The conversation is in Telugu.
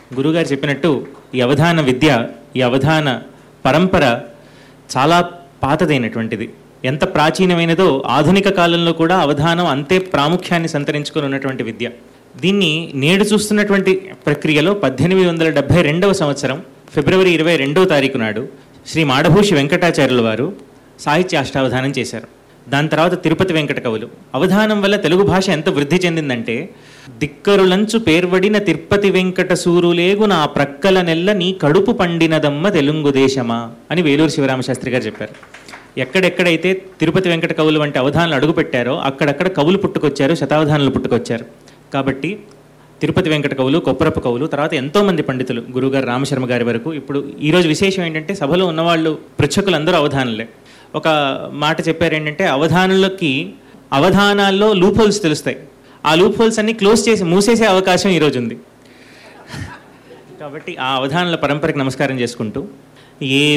గురుగారు చెప్పినట్టు ఈ అవధాన విద్య ఈ అవధాన పరంపర చాలా పాతదైనటువంటిది ఎంత ప్రాచీనమైనదో ఆధునిక కాలంలో కూడా అవధానం అంతే ప్రాముఖ్యాన్ని సంతరించుకొని ఉన్నటువంటి విద్య దీన్ని నేడు చూస్తున్నటువంటి ప్రక్రియలో పద్దెనిమిది వందల డెబ్భై రెండవ సంవత్సరం ఫిబ్రవరి ఇరవై రెండవ తారీఖు నాడు శ్రీ మాడభూషి వెంకటాచార్యుల వారు సాహిత్య అష్టావధానం చేశారు దాని తర్వాత తిరుపతి వెంకట కవులు అవధానం వల్ల తెలుగు భాష ఎంత వృద్ధి చెందిందంటే దిక్కరులంచు పేర్వడిన తిరుపతి వెంకట సూరులేగు నా ప్రక్కల నెల్ల నీ కడుపు పండినదమ్మ తెలుగు దేశమా అని వేలూరు శివరామశాస్త్రి గారు చెప్పారు ఎక్కడెక్కడైతే తిరుపతి వెంకట కవులు వంటి అవధానాలు అడుగుపెట్టారో అక్కడక్కడ కవులు పుట్టుకొచ్చారు శతావధానాలు పుట్టుకొచ్చారు కాబట్టి తిరుపతి వెంకట కవులు కొప్పరప్ప కవులు తర్వాత ఎంతో మంది పండితులు గురుగారు రామశర్మ గారి వరకు ఇప్పుడు ఈరోజు విశేషం ఏంటంటే సభలో ఉన్నవాళ్ళు పృచ్ఛకులందరూ అవధానులే ఒక మాట చెప్పారు ఏంటంటే అవధానులకి అవధానాల్లో లూప్ హోల్స్ తెలుస్తాయి ఆ లూప్ హోల్స్ అన్ని క్లోజ్ చేసి మూసేసే అవకాశం ఈరోజు ఉంది కాబట్టి ఆ అవధానాల పరంపరకి నమస్కారం చేసుకుంటూ ఏ